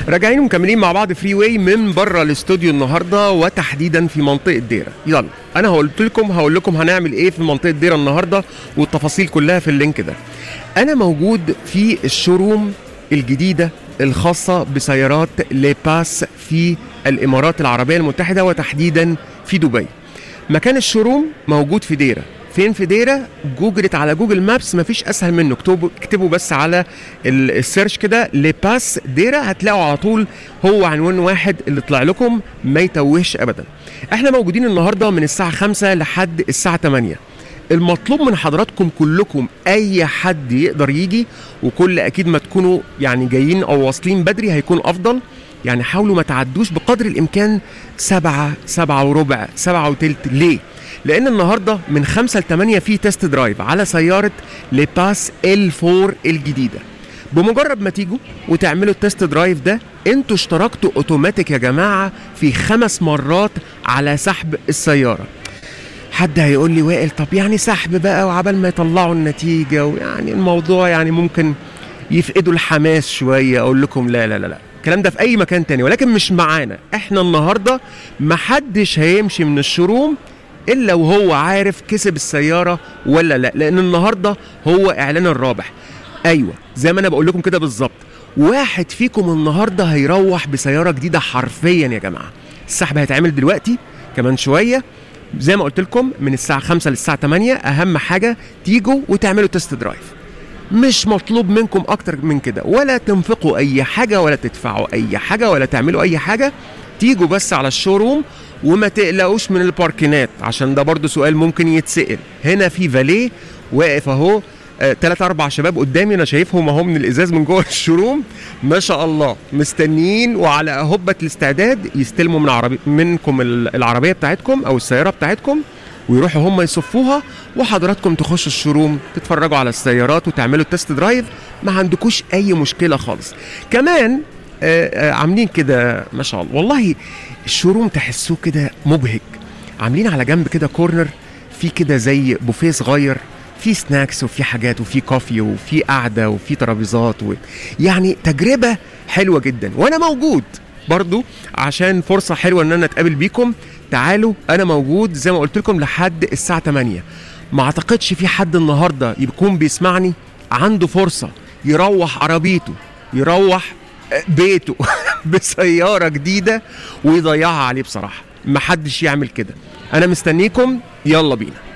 راجعين ومكملين مع بعض فري واي من بره الاستوديو النهارده وتحديدا في منطقه ديره يلا انا قلت لكم هقول لكم هنعمل ايه في منطقه ديره النهارده والتفاصيل كلها في اللينك ده انا موجود في الشوروم الجديده الخاصه بسيارات ليباس في الامارات العربيه المتحده وتحديدا في دبي مكان الشوروم موجود في ديره فين في ديره جوجلت على جوجل مابس مفيش اسهل منه اكتبوا اكتبوا بس على ال- السيرش كده لباس ديره هتلاقوا على طول هو عنوان واحد اللي طلع لكم ما يتوهش ابدا احنا موجودين النهارده من الساعه 5 لحد الساعه 8 المطلوب من حضراتكم كلكم اي حد يقدر يجي وكل اكيد ما تكونوا يعني جايين او واصلين بدري هيكون افضل يعني حاولوا ما تعدوش بقدر الامكان سبعة سبعة وربع سبعة وتلت ليه؟ لان النهارده من خمسة لثمانية في تيست درايف على سيارة لباس ال 4 الجديدة بمجرد ما تيجوا وتعملوا التيست درايف ده انتوا اشتركتوا اوتوماتيك يا جماعة في خمس مرات على سحب السيارة حد هيقول لي وائل طب يعني سحب بقى وعبال ما يطلعوا النتيجة ويعني الموضوع يعني ممكن يفقدوا الحماس شوية اقول لكم لا لا لا لا الكلام ده في اي مكان تاني ولكن مش معانا احنا النهاردة محدش هيمشي من الشروم الا وهو عارف كسب السيارة ولا لا لان النهاردة هو اعلان الرابح ايوه زي ما انا بقول لكم كده بالظبط واحد فيكم النهارده هيروح بسياره جديده حرفيا يا جماعه السحب هيتعمل دلوقتي كمان شويه زي ما قلت لكم من الساعه 5 للساعه 8 اهم حاجه تيجوا وتعملوا تيست درايف مش مطلوب منكم اكتر من كده ولا تنفقوا اي حاجه ولا تدفعوا اي حاجه ولا تعملوا اي حاجه تيجوا بس على الشوروم وما تقلقوش من الباركينات عشان ده برضو سؤال ممكن يتسأل هنا في فاليه واقف اهو آه، تلات اربع شباب قدامي انا شايفهم اهو من الازاز من جوه الشوروم ما شاء الله مستنيين وعلى هبه الاستعداد يستلموا من عربي منكم ال- العربيه بتاعتكم او السياره بتاعتكم ويروحوا هم يصفوها وحضراتكم تخشوا الشوروم تتفرجوا على السيارات وتعملوا تيست درايف ما عندكوش اي مشكله خالص كمان آه، آه، عاملين كده ما شاء الله والله الشوروم تحسوه كده مبهج عاملين على جنب كده كورنر في كده زي بوفيه صغير في سناكس وفي حاجات وفي كوفي وفي قعده وفي ترابيزات و... يعني تجربه حلوه جدا وانا موجود برضو عشان فرصه حلوه ان انا اتقابل بيكم تعالوا انا موجود زي ما قلت لكم لحد الساعه 8 ما اعتقدش في حد النهارده يكون بيسمعني عنده فرصه يروح عربيته يروح بيته بسياره جديده ويضيعها عليه بصراحه محدش يعمل كده انا مستنيكم يلا بينا